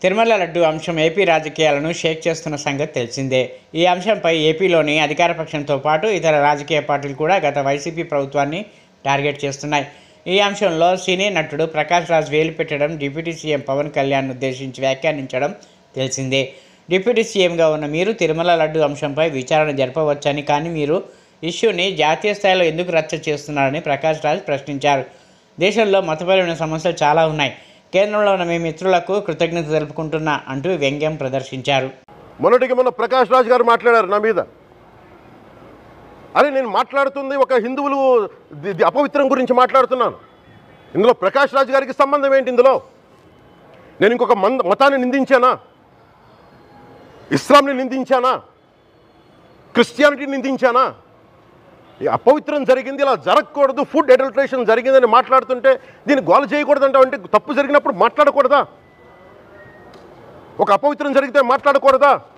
తిరుమల లడ్డు అంశం ఏపీ రాజకీయాలను షేక్ చేస్తున్న సంగతి తెలిసిందే ఈ అంశంపై ఏపీలోని అధికార పక్షంతో పాటు ఇతర రాజకీయ పార్టీలు కూడా గత వైసీపీ ప్రభుత్వాన్ని టార్గెట్ చేస్తున్నాయి ఈ అంశంలో సినీ నటుడు ప్రకాష్ రాజ్ వేలు పెట్టడం డిప్యూటీ సీఎం పవన్ కళ్యాణ్ ఉద్దేశించి వ్యాఖ్యానించడం తెలిసిందే డిప్యూటీ సీఎంగా ఉన్న మీరు తిరుమల లడ్డు అంశంపై విచారణ జరపవచ్చని కానీ మీరు ఇష్యూని జాతీయ స్థాయిలో ఎందుకు రచ్చ చేస్తున్నారని ప్రకాష్ రాజ్ ప్రశ్నించారు దేశంలో మతపరమైన సమస్యలు చాలా ఉన్నాయి కేంద్రంలో ఉన్న మీ మిత్రులకు కృతజ్ఞత తెలుపుకుంటున్నా అంటూ వ్యంగ్యం ప్రదర్శించారు మొన్నటికి మొన్న ప్రకాష్ రాజ్ గారు మాట్లాడారు నా మీద అరే నేను మాట్లాడుతుంది ఒక హిందువులు ది- ది అపవిత్రం గురించి మాట్లాడుతున్నాను ఇందులో ప్రకాష్ రాజ్ గారికి సంబంధం ఏంటి ఇందులో నేను ఇంకొక మంద మతాన్ని నిందించానా ఇస్లాంని నిందించానా క్రిస్టియానిటీని నిందించానా ఈ అపవిత్రం జరిగింది ఇలా జరగకూడదు ఫుడ్ అడల్ట్రేషన్ జరిగిందని మాట్లాడుతుంటే దీన్ని గోల చేయకూడదు అంటే తప్పు జరిగినప్పుడు మాట్లాడకూడదా ఒక అపవిత్రం జరిగితే మాట్లాడకూడదా